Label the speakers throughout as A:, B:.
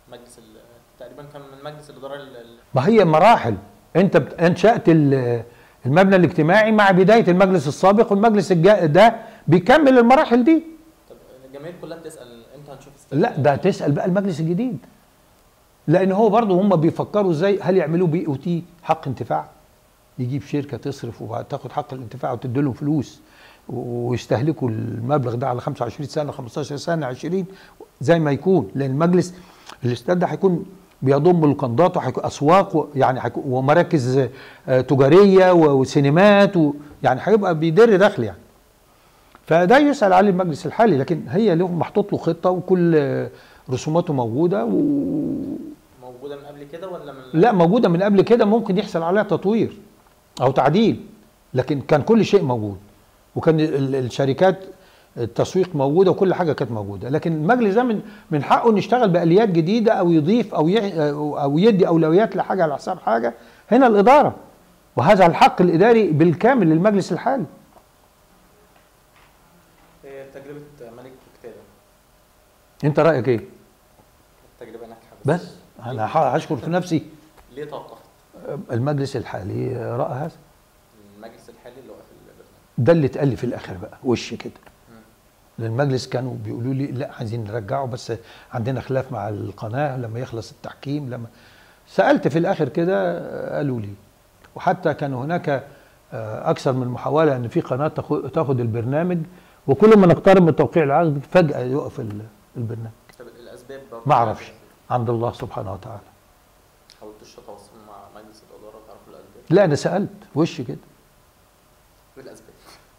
A: مجلس ال- تقريبا كان من مجلس الاداره ال- ال-
B: ما هي مراحل انت بت- انشات ال- المبنى الاجتماعي مع بدايه المجلس السابق والمجلس الجا ده بيكمل المراحل دي
A: طب الجماهير كلها بتسال امتى هنشوف
B: لا ده تسال بقى المجلس الجديد لان هو برضه هم بيفكروا ازاي هل يعملوه بي او تي حق انتفاع يجيب شركه تصرف وتاخد حق الانتفاع وتدي لهم فلوس و- ويستهلكوا المبلغ ده على 25 سنه 15 سنه 20 زي ما يكون لان المجلس الاستاد ده هيكون بيضم القندات وهيكون اسواق و- يعني هيكون ومراكز آه، تجاريه و- وسينمات و يعني هيبقى بيدر دخل يعني فده يسأل عليه المجلس الحالي لكن هي له محطوط له خطة وكل آه، رسوماته موجودة و...
A: موجوده من قبل كده ولا من
B: لا موجودة من قبل كده ممكن يحصل عليها تطوير أو تعديل لكن كان كل شيء موجود وكان ال- الشركات التسويق موجودة وكل حاجة كانت موجودة لكن المجلس ده من من حقه انه يشتغل بآليات جديدة أو يضيف أو ي... أو يدي أولويات لحاجة على حساب حاجة هنا الإدارة وهذا الحق الإداري بالكامل للمجلس الحالي
A: إيه تجربه ملك كتابه
B: أنت رأيك إيه؟
A: كانت تجربه ناجحه
B: بس أنا ه- هشكر في نفسي
A: ليه توقفت
B: المجلس الحالي راى هذا
A: المجلس الحالي اللي هو في البرنامج
B: ده اللي اتقال لي في الاخر بقى وش كده لان المجلس كانوا بيقولوا لي لا عايزين نرجعه بس عندنا خلاف مع القناه لما يخلص التحكيم لما سالت في الاخر كده آه، قالوا لي وحتى كان هناك آه، اكثر من محاوله ان في قناه تاخد تاخد البرنامج وكل ما نقترب من توقيع العقد فجاه يقف ال- البرنامج
A: طب الاسباب برضه
B: ما اعرفش عند الله سبحانه وتعالى
A: حاولتوش تتواصلوا مع مجلس الاداره وتعرفوا الاسباب
B: لا انا سالت وش كده
A: ايه الاسباب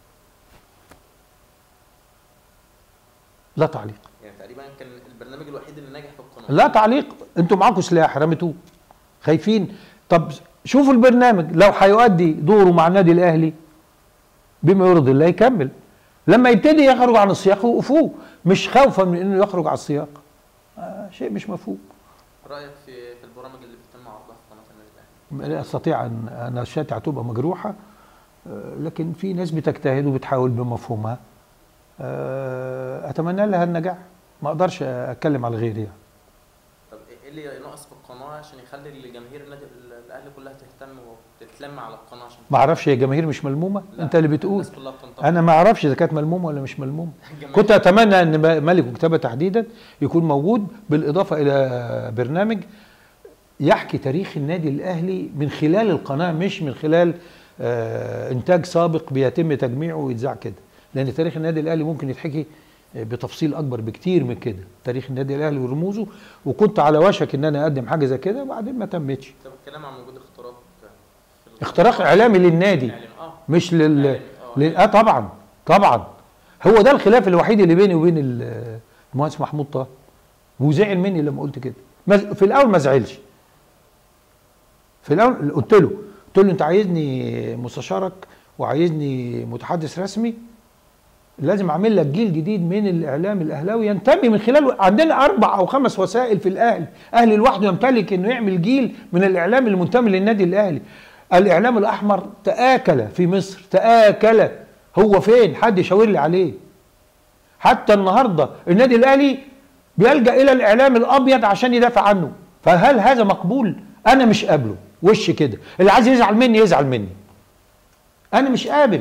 B: لا تعليق
A: يعني تقريبا كان البرنامج الوحيد اللي ناجح في القناه
B: لا تعليق انتوا معاكم سلاح رميتوه خايفين طب شوفوا البرنامج لو هيؤدي دوره مع النادي الاهلي بما يرضي الله يكمل لما يبتدي يخرج عن السياق وقفوه مش خوفا من انه يخرج عن السياق آه شيء مش مفهوم
A: رايك في في البرامج اللي بيتم عرضها في قناه النادي الاهلي
B: لا استطيع ان انا شاتي هتبقى مجروحه آه، لكن في ناس بتجتهد وبتحاول بمفهومها آه، اتمنى لها النجاح ما اقدرش اتكلم على غيري يعني.
A: طب ايه اللي ناقص في القناه عشان يخلي الجماهير النادي الاهلي كلها تهتم وتتلم على القناه عشان
B: ما اعرفش هي جماهير مش ملمومه
A: لا،
B: انت اللي بتقول
A: الناس كلها بتنتقد
B: انا ما اعرفش اذا كانت ملمومه ولا مش ملمومه
A: الجماهير-
B: كنت اتمنى ان م- ملك وكتابه تحديدا يكون موجود بالاضافه الى برنامج يحكي تاريخ النادي الاهلي من خلال القناه مش من خلال آه انتاج سابق بيتم تجميعه ويتذاع كده لان تاريخ النادي الاهلي ممكن يتحكي آه، بتفصيل اكبر بكتير من كده تاريخ النادي الاهلي ورموزه وكنت على وشك ان انا اقدم حاجه زي كده وبعدين ما تمتش
A: طب الكلام عن وجود اختراق في ال-
B: اختراق اعلامي للنادي
A: إعلامي. اه
B: مش لل
A: إعلامي. آه.
B: ل... اه طبعا طبعا هو ده الخلاف الوحيد اللي بيني وبين ال- المهندس محمود طه وزعل مني لما قلت كده ما- في الاول ما زعلش في الاول قلت له قلت له انت عايزني مستشارك وعايزني متحدث رسمي لازم اعمل لك جيل جديد من الاعلام الاهلاوي ينتمي من خلاله عندنا اربع او خمس وسائل في الاهلي اهلي لوحده يمتلك انه يعمل جيل من الاعلام المنتمي للنادي الاهلي الاعلام الاحمر تاكل في مصر تاكل هو فين حد يشاور لي عليه حتى النهارده النادي الاهلي بيلجا الى الاعلام الابيض عشان يدافع عنه فهل هذا مقبول انا مش قابله وش كده اللي عايز يزعل مني يزعل مني انا مش قابل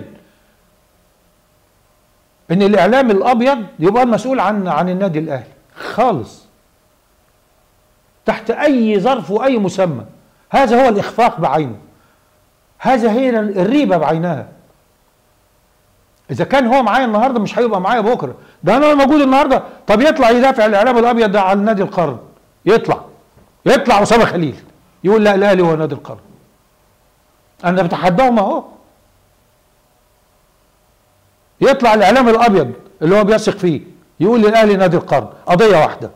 B: ان الاعلام الابيض يبقى المسؤول عن عن النادي الاهلي خالص تحت اي ظرف واي مسمى هذا هو الاخفاق بعينه هذا هي الريبه بعينها اذا كان هو معايا النهارده مش هيبقى معايا بكره ده انا موجود النهارده طب يطلع يدافع الاعلام الابيض ده عن نادي القرن يطلع يطلع اسامه خليل يقول لا الاهلي هو نادي القرن انا بتحداهم اهو يطلع الاعلام الابيض اللي هو بيثق فيه يقول للاهلي نادي القرن قضيه واحده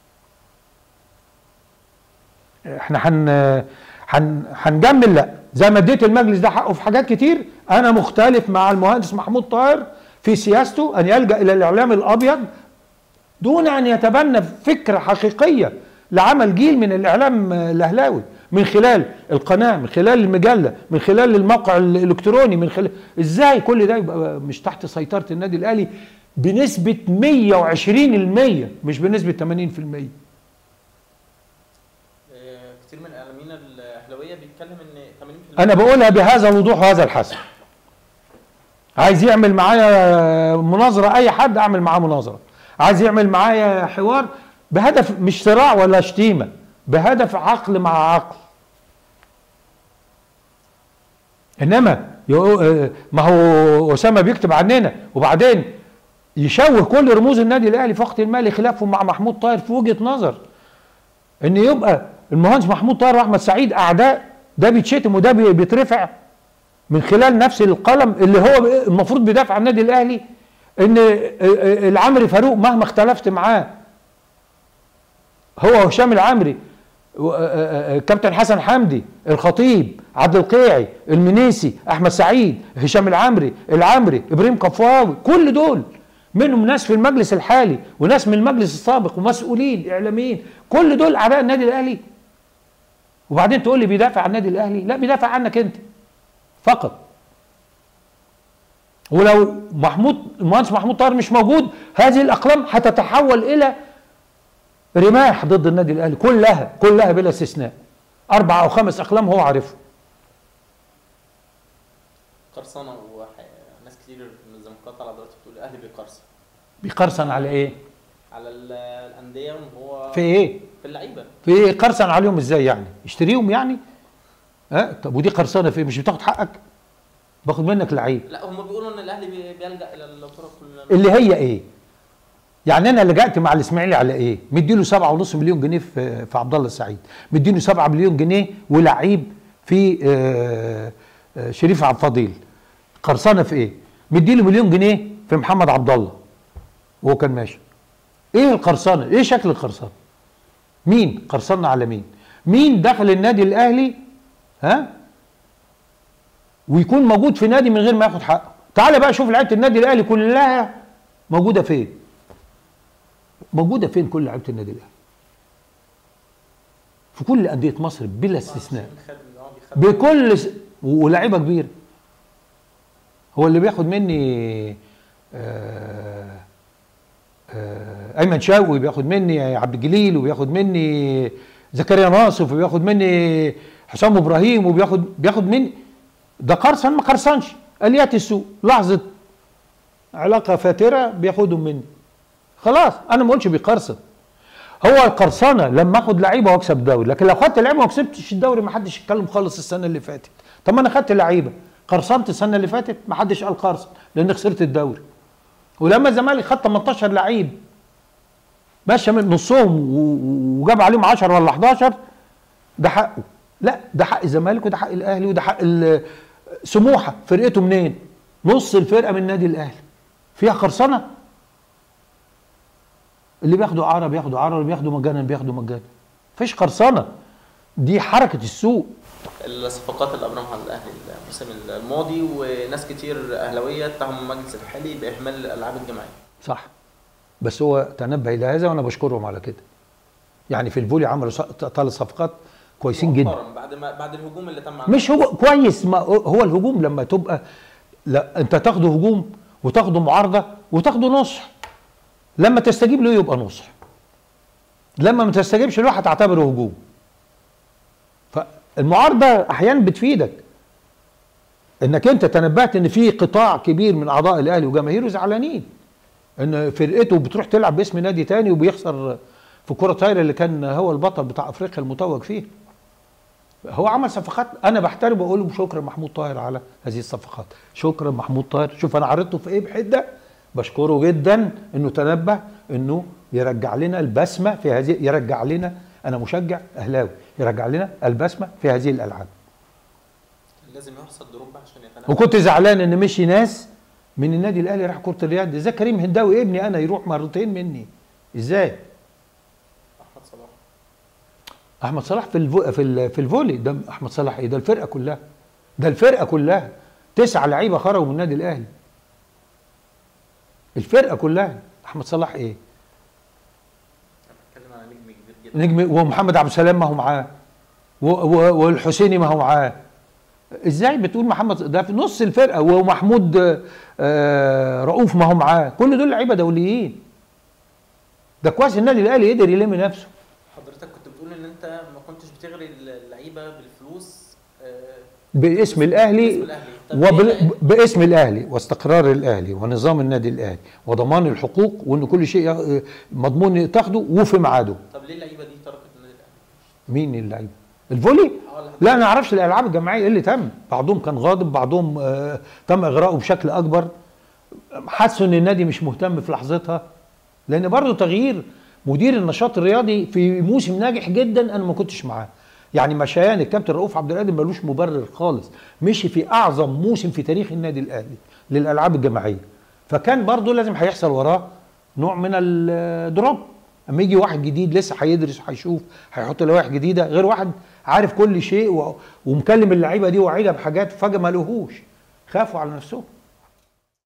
B: احنا هن هن هنجمل لا زي ما اديت المجلس ده حقه في حاجات كتير انا مختلف مع المهندس محمود طاهر في سياسته ان يلجا الى الاعلام الابيض دون ان يتبنى فكره حقيقيه لعمل جيل من الاعلام الاهلاوي من خلال القناه من خلال المجله من خلال الموقع الالكتروني من خلال ازاي كل ده يبقى مش تحت سيطره النادي الاهلي بنسبه 120% مش بنسبه 80%
A: بيتكلم ان 80%
B: انا بقولها بهذا الوضوح وهذا الحسم عايز يعمل معايا مناظره اي حد اعمل معاه مناظره عايز يعمل معايا حوار بهدف مش صراع ولا شتيمه بهدف عقل مع عقل انما يقو- آه، ما هو اسامه بيكتب عننا وبعدين يشوه كل رموز النادي الاهلي في وقت المالي خلافهم مع محمود طاهر في وجهه نظر ان يبقى المهندس محمود طاهر واحمد سعيد اعداء ده بيتشتم وده بي- بيترفع من خلال نفس القلم اللي هو المفروض بيدافع عن النادي الاهلي ان العمري فاروق مهما اختلفت معاه هو هشام العمري و- كابتن حسن حمدي الخطيب عبد القيعي المنيسي احمد سعيد هشام العمري العمري ابراهيم قفواوي كل دول منهم ناس في المجلس الحالي وناس من المجلس السابق ومسؤولين اعلاميين كل دول اعداء النادي الاهلي وبعدين تقول لي بيدافع عن النادي الاهلي لا بيدافع عنك انت فقط ولو محمود المهندس محمود طاهر مش موجود هذه الاقلام هتتحول الى رماح ضد النادي الاهلي كلها كلها بلا استثناء اربع او خمس اقلام هو عارفهم
A: قرصنه وناس كتير من الزمالكات على دلوقتي بتقول الاهلي بيقرصن
B: بيقرصن على ايه
A: على ال- الانديه وان هو
B: في ايه
A: في اللعيبه
B: في ايه قرصن عليهم ازاي يعني يشتريهم يعني ها طب ودي قرصنه في إيه؟ مش بتاخد حقك باخد منك لعيب
A: لا هم بيقولوا ان الاهلي بي- بيلجا الى الطرق كل
B: اللي هي ايه يعني انا لجأت مع الاسماعيلي على ايه مديله سبعة ونص مليون جنيه في في عبد الله السعيد مديله سبعة مليون جنيه ولعيب في آه، آه، شريف عبد الفضيل قرصانه في ايه مديله مليون جنيه في محمد عبد الله وهو كان ماشي ايه القرصانه ايه شكل القرصانه مين قرصنا على مين مين دخل النادي الاهلي ها ويكون موجود في نادي من غير ما ياخد حقه تعال بقى شوف لعيبه النادي الاهلي كلها موجوده فين موجوده فين كل لعيبه النادي الاهلي في كل انديه مصر بلا استثناء
A: خد آه، بيخد-
B: بكل س... ولاعيبه كبيره هو اللي بياخد مني آه آه ايمن شوقي بياخد مني عبد الجليل وبياخد مني زكريا ناصف وبياخد مني حسام ابراهيم وبياخد بياخد مني ده قرصن ما قرصنش اليات السوق لحظه علاقه فاتره بياخدهم مني خلاص انا ما قلتش بيقرصن هو القرصنه لما اخد لعيبه واكسب دوري لكن لو خدت لعيبه وما كسبتش الدوري ما حدش يتكلم خالص السنه اللي فاتت طب ما انا خدت لعيبه قرصنت السنه اللي فاتت ما حدش قال قرصن لان خسرت الدوري ولما الزمالك خد 18 لعيب ماشي من نصهم و- وجاب عليهم 10 ولا 11 ده حقه لا ده حق الزمالك وده حق الاهلي وده حق ال- سموحه فرقته منين نص الفرقه من النادي الاهلي فيها قرصنه اللي بياخدوا اعاره بياخدوا اعاره واللي بياخدوا مجانا بياخدوا مجانا مفيش قرصنه دي حركه السوق
A: الصفقات اللي ابرمها الاهلي الموسم الماضي وناس كتير اهلاويه اتهموا المجلس الحالي باهمال الالعاب الجماعيه
B: صح بس هو تنبه الى هذا وانا بشكرهم على كده يعني في الفولي عملوا ثلاث صفقات كويسين جدا
A: مؤخراً بعد ما بعد الهجوم اللي تم
B: مش هو كويس ما هو الهجوم لما تبقى لا انت تاخده هجوم وتاخده معارضه وتاخده نصح لما تستجيب له يبقى نصح لما ما تستجيبش له هتعتبره هجوم فالمعارضه احيانا بتفيدك انك انت تنبهت ان في قطاع كبير من اعضاء الاهلي وجماهيره زعلانين ان فرقته بتروح تلعب باسم نادي تاني وبيخسر في كرة طايرة اللي كان هو البطل بتاع افريقيا المتوج فيه هو عمل صفقات انا بحترم واقول له شكرا محمود طاهر على هذه الصفقات شكرا محمود طاهر شوف انا عرضته في ايه بحده بشكره جدا انه تنبه انه يرجع لنا البسمه في هذه يرجع لنا انا مشجع اهلاوي يرجع لنا البسمه في هذه الالعاب
A: لازم يحصل دروب عشان يتنافس
B: وكنت زعلان ان مشي ناس من النادي الاهلي راح كره اليد ازاي كريم هنداوي ابني انا يروح مرتين مني ازاي
A: احمد صلاح
B: احمد صلاح في الفو... في ال... في الفولي ده احمد صلاح ايه ده الفرقه كلها ده الفرقه كلها تسعة لعيبه خرجوا من النادي الاهلي الفرقه كلها احمد صلاح ايه
A: بتكلم على نجم كبير جدا
B: نجم ومحمد عبد السلام ما هو معاه و... و... والحسيني ما هو معاه ازاي بتقول محمد ده في نص الفرقه ومحمود آه رؤوف ما هو معاه كل دول لعيبه دوليين ده كويس النادي الاهلي قدر يلم نفسه
A: حضرتك كنت بتقول ان انت ما كنتش بتغري اللعيبه بالفلوس
B: باسم الاهلي
A: باسم الأهلي. طب ليه
B: وبال...
A: بقى؟
B: باسم الاهلي واستقرار الاهلي ونظام النادي الاهلي وضمان الحقوق وان كل شيء ي- مضمون تاخده وفي ميعاده
A: طب ليه اللعيبه دي تركت النادي الاهلي؟
B: مين اللعيبه الفولي
A: آه، ولا-
B: لا انا ما اعرفش الالعاب الجماعيه ايه اللي تم بعضهم كان غاضب بعضهم آه تم اغراءه بشكل اكبر حسوا ان النادي مش مهتم في لحظتها لان برضه تغيير مدير النشاط الرياضي في موسم ناجح جدا انا ما كنتش معاه يعني مشيان الكابتن رؤوف عبد القادر ملوش مبرر خالص مشي في اعظم موسم في تاريخ النادي الاهلي للالعاب الجماعيه فكان برضه لازم هيحصل وراه نوع من الدروب اما يجي واحد جديد لسه هيدرس وهيشوف هيحط لوائح جديده غير واحد عارف كل شيء و... ومكلم اللعيبه دي وعيدها بحاجات فجاه ما لهوش خافوا على نفسهم